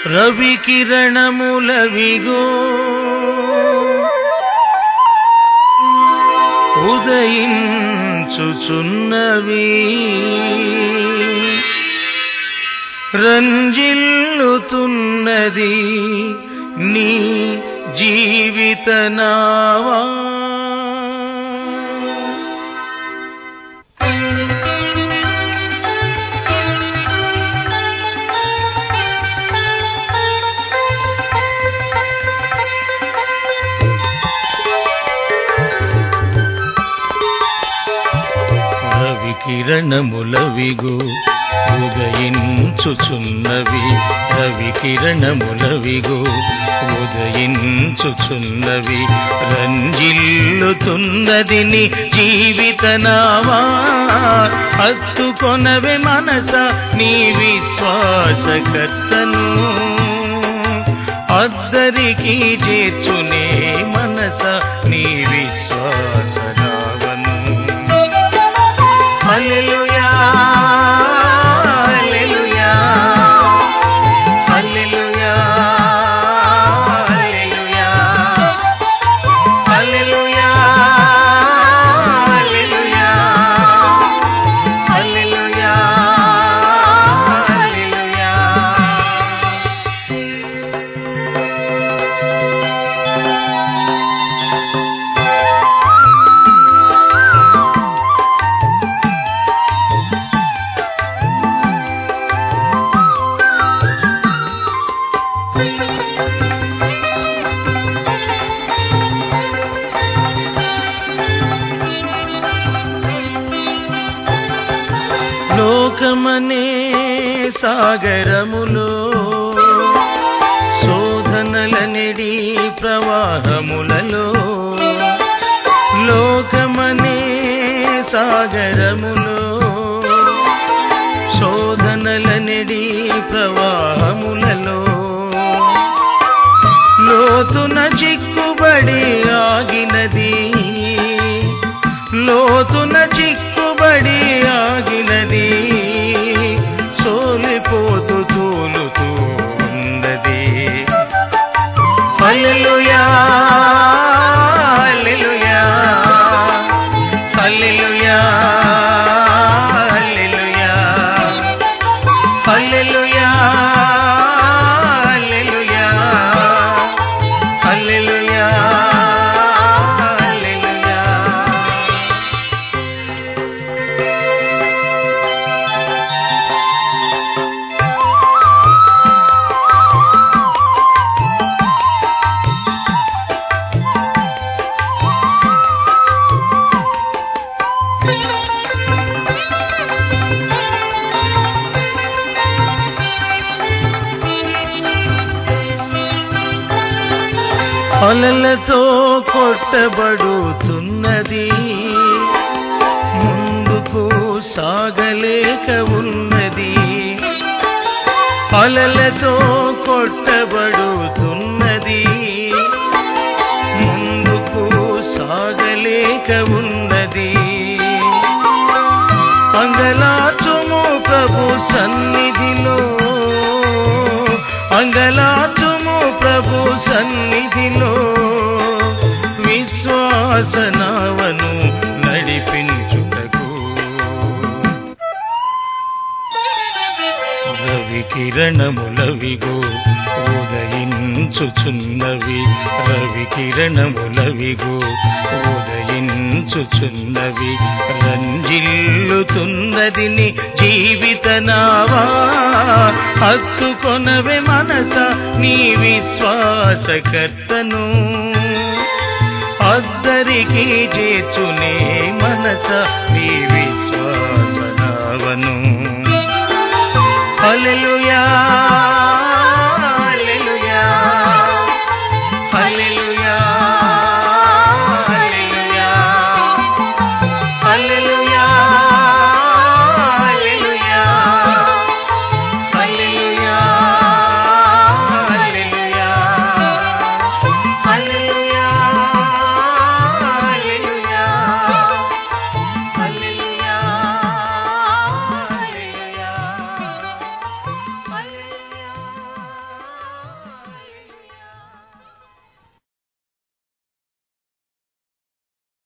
రవి కిరణములవిగో ఉదయించుచున్నవి రంజిల్లుతున్నది నీ జీవిత నావా రవి కిరణములవిగు ఉదయించుచున్నవి రవి కిరణములవిగు ఉదయించుచున్నవి రంజిల్లుతున్నది నీ జీవిత నావా హత్తుకొనవే మనస నీ విశ్వాసకర్తను అద్దరికి చేర్చునే మనస నీ విశ్వాస నావను హల్లెలూయా హల్లెలూయా హల్లెలూయా హల్లెలూయా హల్లెలూయా హల్లెలూయా హల్లెలూయా హల్లెలూయా లోకమనే సాగరములో శోధనలనిడి ప్రవాహములలో లోకమనే సాగరములో శోధనలనిడి ప్రవాహములలో లోతున చిక్కుబడి ఆగినది లోతున చిక్కుబడి ఆగినది సోలిపోతూ తూలుతూ ఉన్నది హల్లెలూయా హల్లెలూయా హల్లెలూయా హల్లెలూయా హల్లెలూయా హల్లెలూయా హల్లెలూయా హల్లెలూయా అలలతో కొట్టబడుతున్నది ముందుకు సాగలేక ఉన్నది అలలతో కొట్టబడుతున్నది ముందుకు సాగలేక ఉన్నది అంగలాచుము ప్రభు సన్నిధిలో అంగలాచుము ప్రభు సన్నిధిలో విశ్వాసనావను నడిపించుటకు రవి కిరణములవిగో ఉదయించుచున్నవి రవి కిరణములవిగో ఉదయించుచున్నవి రంజిల్లుతున్నది నీ జీవిత నావా హత్తుకొనవే మనస నీ విశ్వాసకర్తను అద్దరికి చేర్చునే మనస నీ